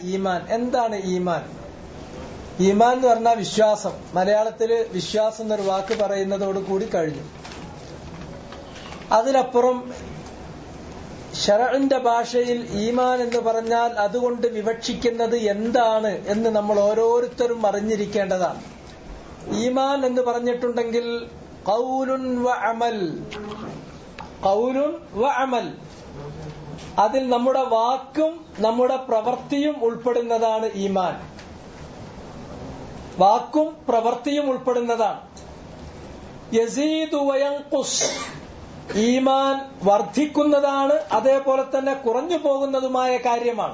ഈമാൻ എന്താണ് ഈമാൻ ഈമാൻ എന്ന് പറഞ്ഞാൽ വിശ്വാസം മലയാളത്തില് വിശ്വാസം എന്നൊരു വാക്ക് പറയുന്നതോട് കൂടി കഴിഞ്ഞു അതിലപ്പുറം ഷറന്റെ ഭാഷയിൽ ഈമാൻ എന്ന് പറഞ്ഞാൽ അതുകൊണ്ട് വിവക്ഷിക്കുന്നത് എന്താണ് എന്ന് നമ്മൾ ഓരോരുത്തരും അറിഞ്ഞിരിക്കേണ്ടതാണ് ഈമാൻ എന്ന് പറഞ്ഞിട്ടുണ്ടെങ്കിൽ കൗലുൻ വ അമൽ കൗലുൻ വ അമൽ അതിൽ നമ്മുടെ വാക്കും നമ്മുടെ പ്രവൃത്തിയും ഉൾപ്പെടുന്നതാണ് ഈമാൻ വാക്കും പ്രവൃത്തിയും ഉൾപ്പെടുന്നതാണ് യസീദു വയങ്കുസ് ഈമാൻ വർദ്ധിക്കുന്നതാണ് അതേപോലെ തന്നെ കുറഞ്ഞു പോകുന്നതുമായ കാര്യമാണ്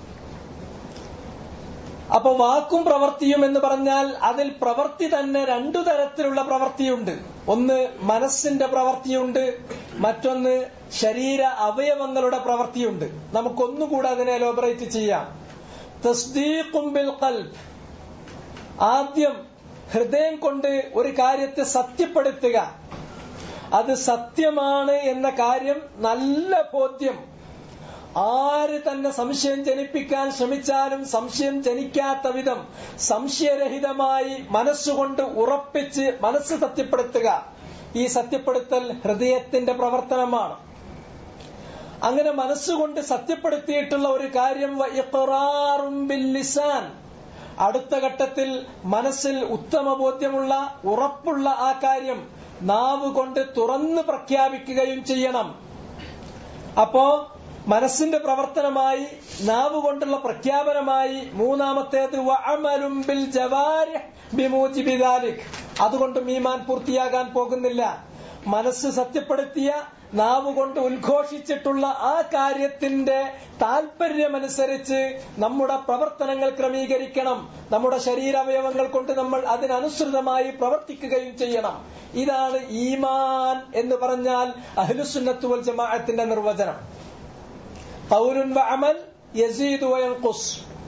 അപ്പൊ വാക്കും പ്രവൃത്തിയും എന്ന് പറഞ്ഞാൽ അതിൽ പ്രവൃത്തി തന്നെ രണ്ടു തരത്തിലുള്ള പ്രവൃത്തിയുണ്ട് ഒന്ന് മനസ്സിന്റെ പ്രവൃത്തിയുണ്ട് മറ്റൊന്ന് ശരീര അവയവങ്ങളുടെ പ്രവൃത്തിയുണ്ട് നമുക്കൊന്നുകൂടെ അതിനെ എലോബറേറ്റ് ചെയ്യാം തസ്ദീഖും ബിൽ ഖൽബ് ആദ്യം ഹൃദയം കൊണ്ട് ഒരു കാര്യത്തെ സത്യപ്പെടുത്തുക അത് സത്യമാണ് എന്ന കാര്യം നല്ല ബോധ്യം ആര് തന്നെ സംശയം ജനിപ്പിക്കാൻ ശ്രമിച്ചാലും സംശയം ജനിക്കാത്ത വിധം സംശയരഹിതമായി മനസ്സുകൊണ്ട് ഉറപ്പിച്ച് മനസ്സ് സത്യപ്പെടുത്തുക ഈ സത്യപ്പെടുത്തൽ ഹൃദയത്തിന്റെ പ്രവർത്തനമാണ് അങ്ങനെ മനസ്സുകൊണ്ട് സത്യപ്പെടുത്തിയിട്ടുള്ള ഒരു കാര്യം ലിസാൻ അടുത്ത ഘട്ടത്തിൽ മനസ്സിൽ ഉത്തമ ബോധ്യമുള്ള ഉറപ്പുള്ള ആ കാര്യം നാവ് കൊണ്ട് തുറന്ന് പ്രഖ്യാപിക്കുകയും ചെയ്യണം അപ്പോ മനസ്സിന്റെ പ്രവർത്തനമായി നാവ് കൊണ്ടുള്ള പ്രഖ്യാപനമായി മൂന്നാമത്തേത് വഅമലും ബിൽ ജവാരിഹ് ബിമൂജിബി ദാലിക് അതുകൊണ്ടും ഈമാൻ പൂർത്തിയാകാൻ പോകുന്നില്ല മനസ്സ് സത്യപ്പെടുത്തിയ നാവ് കൊണ്ട് ഉദ്ഘോഷിച്ചിട്ടുള്ള ആ കാര്യത്തിന്റെ താല്പര്യമനുസരിച്ച് നമ്മുടെ പ്രവർത്തനങ്ങൾ ക്രമീകരിക്കണം നമ്മുടെ ശരീരാവയവങ്ങൾ കൊണ്ട് നമ്മൾ അതിനനുസൃതമായി പ്രവർത്തിക്കുകയും ചെയ്യണം ഇതാണ് ഈമാൻ എന്ന് പറഞ്ഞാൽ അഹ്ലുസുന്നത്ത് വൽ ജമാഅത്തിന്റെ നിർവചനം ഖൗലുൻ വഅമൽ യസീദു വയൻഖുസ്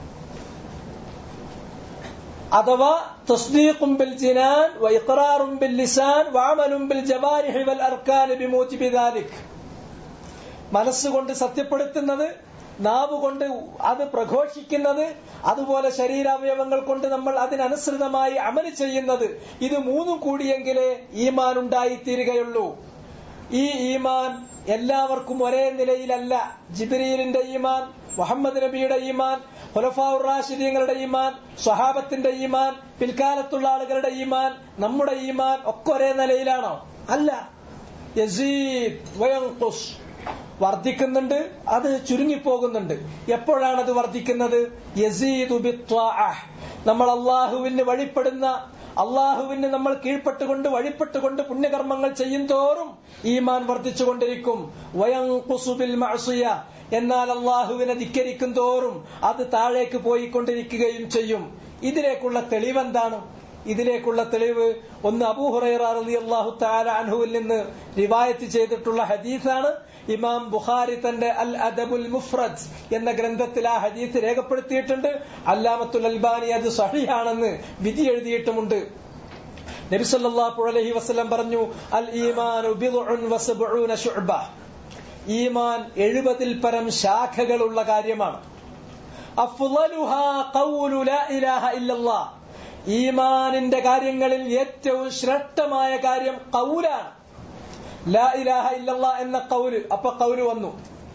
അഥവാ തസ്ദീഖും ബിൽ ജിനാൻ വഇഖറാറും ബിൽ ലിസാൻ വഅമലും ബിൽ ജവാരിഹി വൽ അർക്കാൻ ബിമൂജിബി ദാലിക് മനസ്സുകൊണ്ട് സത്യപ്പെടുത്തുന്നത് നാവ് കൊണ്ട് അത് പ്രഘോഷിക്കുന്നത് അതുപോലെ ശരീരാവയവങ്ങൾ കൊണ്ട് നമ്മൾ അതിനനുസൃതമായി അമല് ചെയ്യുന്നത് ഇത് മൂന്നും കൂടിയെങ്കിലേ ഈമാൻ ഉണ്ടായിത്തീരുകയുള്ളൂ ഈ ഈമാൻ എല്ലാവർക്കും ഒരേ നിലയിലല്ല ജിബ്രീലിന്റെ ഈമാൻ മുഹമ്മദ് നബിയുടെ ഈമാൻ ഹുലഫാഉർ റാഷിദീങ്ങളുടെ ഈമാൻ സ്വഹാബത്തിന്റെ ഈമാൻ പിൽക്കാലത്തുള്ള ആളുകളുടെ ഈമാൻ നമ്മുടെ ഈമാൻ ഒക്കെ ഒരേ നിലയിലാണോ അല്ല യസീദ് വയൻഖുസ് വർദ്ധിക്കുന്നുണ്ട് അത് ചുരുങ്ങിപ്പോകുന്നുണ്ട് എപ്പോഴാണ് അത് വർദ്ധിക്കുന്നത് യസീദു ബിത്വാഅഹ് നമ്മൾ അള്ളാഹുവിന് വഴിപ്പെടുന്ന അള്ളാഹുവിന് നമ്മൾ കീഴ്പ്പെട്ടുകൊണ്ട് വഴിപ്പെട്ടുകൊണ്ട് പുണ്യകർമ്മങ്ങൾ ചെയ്യും തോറും ഈമാൻ വർദ്ധിച്ചുകൊണ്ടിരിക്കും വയങ്കുസുബിൽ മഅസിയ എന്നാൽ അള്ളാഹുവിനെ ധിക്കരിക്കും തോറും അത് താഴേക്ക് പോയിക്കൊണ്ടിരിക്കുകയും ചെയ്യും ഇതിലേക്കുള്ള തെളിവെന്താണ് ഇതിലേക്കുള്ള തെളിവ് ഒന്ന് അബൂഹുറൈറാഹു താല അൻഹുവിൽ നിന്ന് റിവായത്ത് ചെയ്തിട്ടുള്ള ഹദീസാണ് ഇമാം ബുഖാരി തന്റെ അൽ അദബുൽ മുഫ്രദ് എന്ന ഗ്രന്ഥത്തിൽ ആ ഹദീസ് രേഖപ്പെടുത്തിയിട്ടുണ്ട് അല്ലാമത്തുൽ അൽബാനി അത് സഹിഹാണെന്ന് വിധി എഴുതിയിട്ടുമുണ്ട് നബിസല്ലാഹു അലൈഹി വസ്ലം പറഞ്ഞു അൽ ഈമാൻ ശുഅബ ഈമാൻ എഴുപതിൽ പരം ശാഖകളുള്ള കാര്യമാണ് അഫ്ളലുഹാ ഖൗലു ലാ ഇലാഹ ഇല്ലല്ലാഹ് ഈമാനിന്റെ കാര്യങ്ങളിൽ ഏറ്റവും ശ്രേഷ്ഠമായ കാര്യം കൗലാണ് ലാ ഇലാഹ ഇല്ലല്ലാ എന്ന കൗല് അപ്പൊ കൗല് വന്നു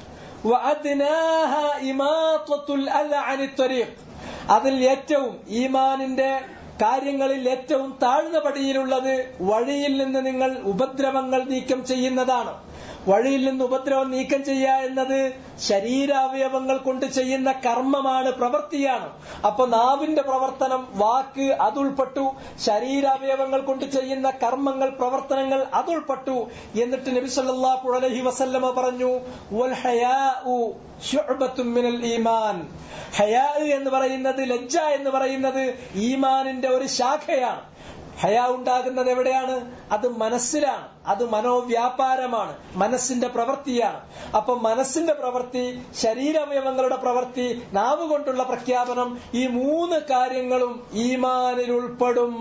അതിൽ ഏറ്റവും ഈമാനിന്റെ കാര്യങ്ങളിൽ ഏറ്റവും താഴ്ന്ന പടിയിലുള്ളത് വഴിയിൽ നിന്ന് നിങ്ങൾ ഉപദ്രവങ്ങൾ നീക്കം ചെയ്യുന്നതാണ് വഴിയിൽ നിന്ന് ഉപദ്രവം നീക്കം ചെയ്യുക എന്നത് ശരീരാവയവങ്ങൾ കൊണ്ട് ചെയ്യുന്ന കർമ്മമാണ് പ്രവൃത്തിയാണ് അപ്പൊ നാവിന്റെ പ്രവർത്തനം വാക്ക് അതുൾപ്പെട്ടു ശരീരാവയവങ്ങൾ കൊണ്ട് ചെയ്യുന്ന കർമ്മങ്ങൾ പ്രവർത്തനങ്ങൾ അതുൾപ്പെട്ടു എന്നിട്ട് നബി സല്ലല്ലാഹു അലൈഹി വസല്ലമ പറഞ്ഞു വൽ ഹയാഉ ശുഅബത്തും മിനൽ ഈമാൻ ഹയാ എന്ന് പറയുന്നത് ലജ്ജ എന്ന് പറയുന്നത് ഈമാനിന്റെ ഒരു ശാഖയാണ് ഹയാ ഉണ്ടാകുന്നത് എവിടെയാണ് അത് മനസ്സിലാണ് അത് മനോവ്യാപാരമാണ് മനസ്സിന്റെ പ്രവൃത്തിയാണ് അപ്പൊ മനസ്സിന്റെ പ്രവൃത്തി ശരീരാവയവങ്ങളുടെ പ്രവൃത്തി നാവ് കൊണ്ടുള്ള പ്രഖ്യാപനം ഈ മൂന്ന് കാര്യങ്ങളും ഈമാനിൽ ഉൾപ്പെടും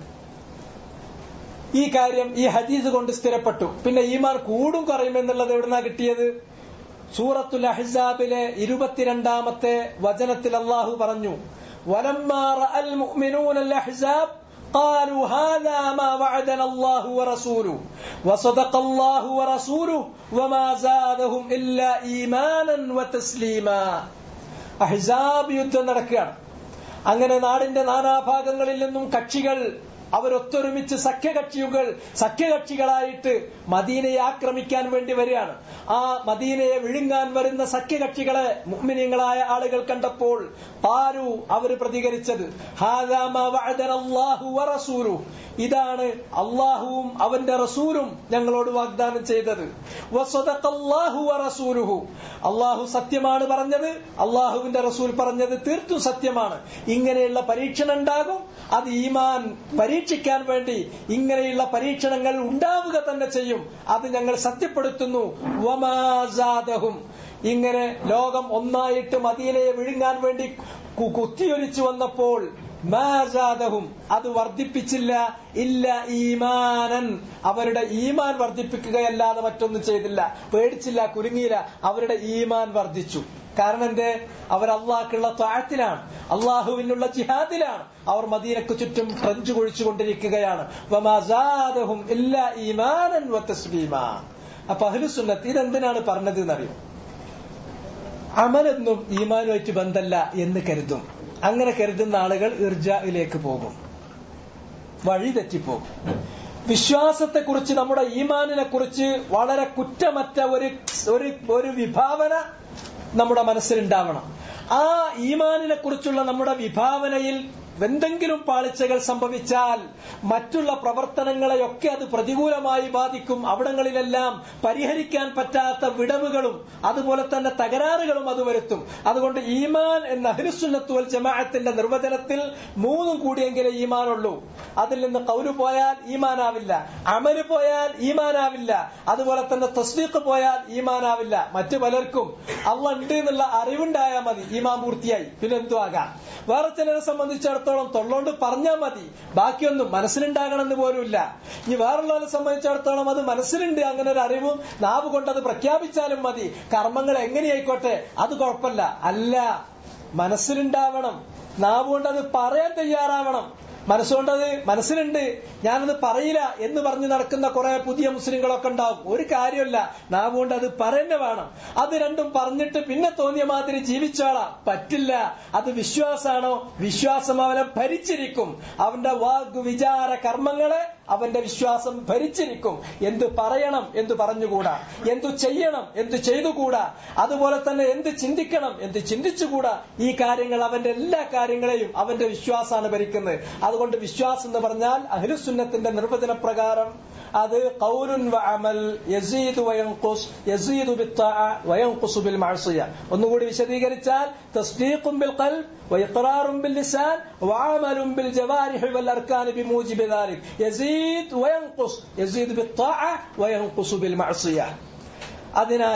ഈ കാര്യം ഈ ഹദീസ് കൊണ്ട് സ്ഥിരപ്പെട്ടു പിന്നെ ഈമാൻ കൂടും കുറയും എന്നുള്ളത് എവിടുന്നാ കിട്ടിയത് സൂറത്തുൽ അഹ്സാബിലെ ഇരുപത്തിരണ്ടാമത്തെ വചനത്തിൽ അള്ളാഹു പറഞ്ഞു വലമ്മാ റഅൽ മുഅ്മിനൂന അഹ്സാബ് قالوا هذا ما وعدنا الله ورسوله وصدق الله ورسوله وما زادهم إلا إيمانا وتسليما അഹിസാബ് യുദ്ധം നടക്കുകയാണ് അങ്ങനെ നാടിന്റെ നാനാഭാഗങ്ങളിൽ നിന്നും കക്ഷികൾ അവരൊത്തൊരുമിച്ച് സഖ്യകക്ഷികൾ സഖ്യകക്ഷികളായിട്ട് മദീനയെ ആക്രമിക്കാൻ വേണ്ടി വരികയാണ് ആ മദീനയെ വിഴുങ്ങാൻ വരുന്ന സഖ്യകക്ഷികളെ മുഅ്മിനീങ്ങളായ ആളുകൾ കണ്ടപ്പോൾ പാരു അവർ പ്രതികരിച്ചത് ഹാദാ വഅദനല്ലാഹു വറസൂലു ഇതാണ് അള്ളാഹുവും അവന്റെ റസൂലും ഞങ്ങളോട് വാഗ്ദാനം ചെയ്തത് വസദഖല്ലാഹു വറസൂലുഹു അള്ളാഹു സത്യമാണ് പറഞ്ഞത് അള്ളാഹുവിന്റെ റസൂൽ പറഞ്ഞത് തീർത്തും സത്യമാണ് ഇങ്ങനെയുള്ള പരീക്ഷണം ഉണ്ടാകും അത് ഈമാൻ പരീക്ഷിക്കാൻ വേണ്ടി ഇങ്ങനെയുള്ള പരീക്ഷണങ്ങൾ ഉണ്ടാവുക തന്നെ ചെയ്യും അത് ഞങ്ങൾ സത്യപ്പെടുത്തുന്നു വമാസാദഹും ഇങ്ങനെ ലോകം ഒന്നായിട്ട് മദീനയെ വിഴുങ്ങാൻ വേണ്ടി കു- കുത്തിയൊലിച്ചു വന്നപ്പോൾ മാസാദഹും അത് വർദ്ധിപ്പിച്ചില്ല ഇല്ല ഈമാനൻ അവരുടെ ഈമാൻ വർദ്ധിപ്പിക്കുകയല്ലാതെ മറ്റൊന്നും ചെയ്തില്ല പേടിച്ചില്ല കുലുങ്ങിയില്ല അവരുടെ ഈമാൻ വർദ്ധിച്ചു കാരണം എന്തേ അവർ അള്ളാഹ്ക്കുള്ള താഴത്തിലാണ് അള്ളാഹുവിനുള്ള ജിഹാദിലാണ് അവർ മദീനക്ക് ചുറ്റും ഫ്രഞ്ച് കുഴിച്ചുകൊണ്ടിരിക്കുകയാണ് വമാസാദഹും ഇല്ല ഈമാനൻ വതസ്ലീമാ അപ്പൊ അഹ്ലുസുന്നത്ത് ഇതെന്തിനാണ് പറഞ്ഞത് എന്നറിയോ അമലൊന്നും ഈമാനുമായിട്ട് ബന്ധമല്ല എന്ന് കരുതും അങ്ങനെ കരുതുന്ന ആളുകൾ ഇർജയിലേക്ക് പോകും വഴി തെറ്റിപ്പോകും വിശ്വാസത്തെക്കുറിച്ച് നമ്മുടെ ഈമാനിനെ കുറിച്ച് വളരെ കുറ്റമറ്റ ഒരു ഒരു ഒരു വിഭാവന നമ്മുടെ മനസ്സിലുണ്ടാവണം ആ ഈമാനിനെ കുറിച്ചുള്ള നമ്മുടെ വിഭാവനയിൽ എന്തെങ്കിലും പാളിച്ചകൾ സംഭവിച്ചാൽ മറ്റുള്ള പ്രവർത്തനങ്ങളെയൊക്കെ അത് പ്രതികൂലമായി ബാധിക്കും അവിടങ്ങളിലെല്ലാം പരിഹരിക്കാൻ പറ്റാത്ത വിടവുകളും അതുപോലെ തന്നെ തകരാറുകളും അത് വരുത്തും അതുകൊണ്ട് ഈമാൻ എന്ന അഹ്ലുസുന്നത്ത് വൽ ജമാഅത്തിന്റെ നിർവചനത്തിൽ മൂന്നും കൂടിയെങ്കിലേ ഈമാനുള്ളൂ അതിൽ നിന്ന് കൗല് പോയാൽ ഈമാനാവില്ല അമല് പോയാൽ ഈമാനാവില്ല അതുപോലെ തന്നെ തസ്ദീഖ് പോയാൽ ഈമാനാവില്ല മറ്റു പലർക്കും അള്ള ഉണ്ട് എന്നുള്ള അറിവുണ്ടായാൽ മതി ഈമാൻ പൂർത്തിയായി പിന്നെ എന്തു ആകാം വേറെ ചിലരെ സംബന്ധിച്ചിടത്തോളം തൊള്ളോണ്ട് പറഞ്ഞാൽ മതി ബാക്കിയൊന്നും മനസ്സിലുണ്ടാകണമെന്ന് പോലുമില്ല ഇനി വേറുള്ളവരെ സംബന്ധിച്ചിടത്തോളം അത് മനസ്സിലുണ്ട് അങ്ങനെ ഒരു അറിവും നാവ് കൊണ്ട് അത് പ്രഖ്യാപിച്ചാലും മതി കർമ്മങ്ങൾ എങ്ങനെയായിക്കോട്ടെ അത് കുഴപ്പമില്ല അല്ല മനസ്സിലുണ്ടാവണം നാവ് കൊണ്ട് അത് പറയാൻ തയ്യാറാവണം മനസ്സുകൊണ്ടത് മനസ്സിലുണ്ട് ഞാനത് പറയില്ല എന്ന് പറഞ്ഞ് നടക്കുന്ന കുറെ പുതിയ മുസ്ലിങ്ങളൊക്കെ ഉണ്ടാവും ഒരു കാര്യമല്ല നാവ് കൊണ്ട് അത് പറയുന്ന വേണം അത് രണ്ടും പറഞ്ഞിട്ട് പിന്നെ തോന്നിയ മാതിരി ജീവിച്ചോളാം പറ്റില്ല അത് വിശ്വാസാണോ വിശ്വാസം അവനെ ഭരിച്ചിരിക്കും അവന്റെ വാഗ് വിചാര കർമ്മങ്ങളെ അവന്റെ വിശ്വാസം ഭരിച്ചിരിക്കും എന്ത് പറയണം എന്ത് പറഞ്ഞുകൂടാ എന്തു ചെയ്യണം എന്ത് ചെയ്തുകൂടാ അതുപോലെ തന്നെ എന്ത് ചിന്തിക്കണം എന്ത് ചിന്തിച്ചുകൂടാ ഈ കാര്യങ്ങൾ അവന്റെ എല്ലാ കാര്യങ്ങളെയും അവന്റെ വിശ്വാസമാണ് ഭരിക്കുന്നത് അതുകൊണ്ട് വിശ്വാസം എന്ന് പറഞ്ഞാൽ അഹ്ലുസുന്നത്തിന്റെ നിർവചന പ്രകാരം അത് ഖൗലുൻ വ അമൽ യസീദു വയൻഖുസ് യസീദു ബിത്താഅ വയൻഖുസു ബിൽ മഅസിയ ഒന്നുകൂടി വിശദീകരിച്ചാൽ തസ്ദീഖും ബിൽ ഖൽബ് وإقرار باللسان وعمل بالجوارح والأركان بموجب ذلك يزيد وينقص يزيد بالطاعة وينقص بالمعصية അതിനാൽ